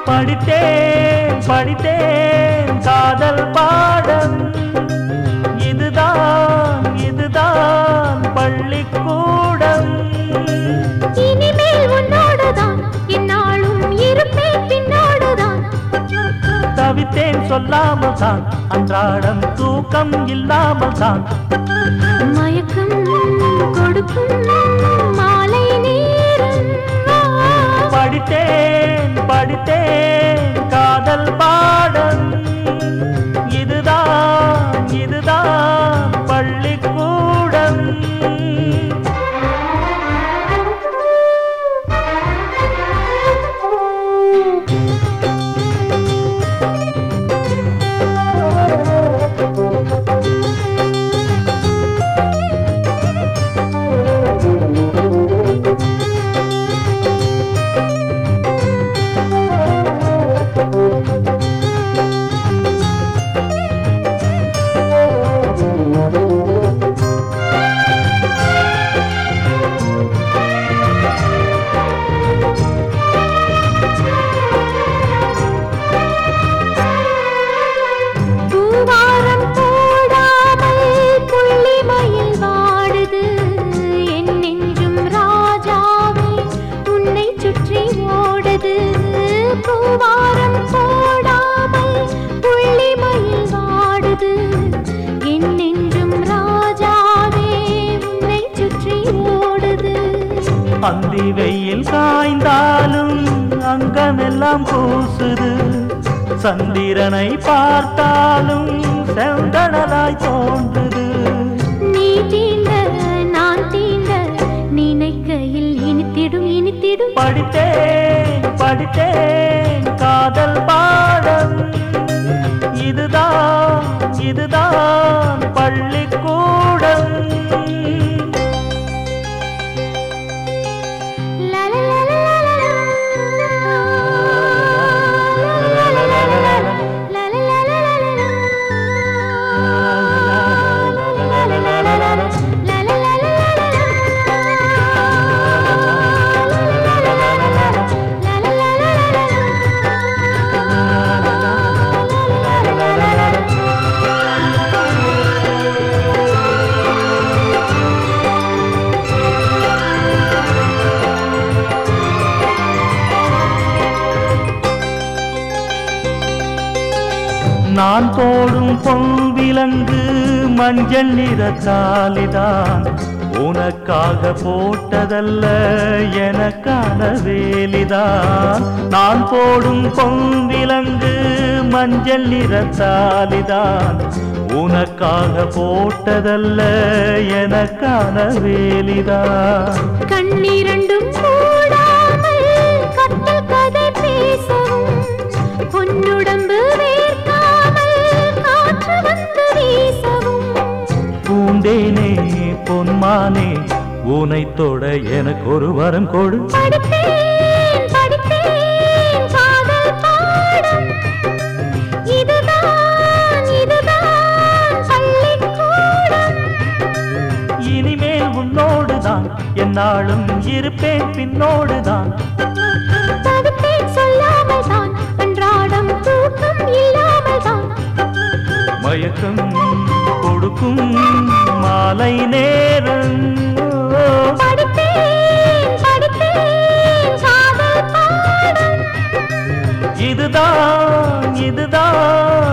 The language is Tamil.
படித்தேன் படித்தேன் காதல் பாடம் இதுதான் இதுதான் பள்ளிக்கூடம் இனிமேல் உன்னோடுதான் என்னாலும் இருப்பேன் பின்னோடுதான் தவித்தேன் சொல்லாமல் தான் அன்றாடம் தூக்கம் இல்லாமல் தான் மயக்கம் கொடுக்கும் மாலை நேரம் வா. படித்தேன் படித்தேன் காதல் பாடம் இதுதான் இதுதான் பள்ளிக்கூடம் பூவாரம் போடாமல் புள்ளிமயில் வாடுது என் நெஞ்சும் ராஜாவே உன்னை சுற்றி ஓடுது பூவாரம் போடாமல் புள்ளிமயில் வாடுது என் நெஞ்சும் ராஜாவே உன்னை சுற்றி ஓடுது அந்தி வெயில் காய்ந்தாலும் அங்கமெல்லாம் கூசுது சந்திரனை பார்த்தாலும் செந்தணலாய் தோன்றுது நீ தீண்ட நான் தீண்ட நினைக்கையில் இனித்திடும் இனித்திடும் படித்தேன் படித்தேன் காதல் பாடம் இதுதான் இதுதான் பள்ளிக்கூடம் நான் போடும் பொன்விலங்கு மஞ்சள் நிறத்தாலிதான் உனக்காக போட்டதல்ல எனக்கான வேலிதான் நான் போடும் பொன்விலங்கு மஞ்சள் நிறத்தாலிதான் உனக்காக போட்டதல்ல எனக்கான வேலிதான் கண்ணிரண்டும் மூடாமல் கட்டல் கதை பேசவும் பொன்னுடம்பு வேர்க்காமல் காற்று வந்து வீசவும் பூண்டேனே பொன்மானே உனை தொட எனக்கு ஒரு வரம் கொடு படித்தேன் படித்தேன் காதல் பாடம் இதுதான் இதுதான் பள்ளிக்கூடம் இனிமேல் உன்னோடுதான் என்னாலும் இருப்பேன் பின்னோடுதான் தவிர்த்தேன் சொல்லாமல் தான் அன்றாடம் தூக்கம் இல்லாமல் தான் மயக்கம் கொடுக்கும் மாலை நேரம் படித்தேன் படித்தேன் காதல் பாடம் இதுதான் இதுதான்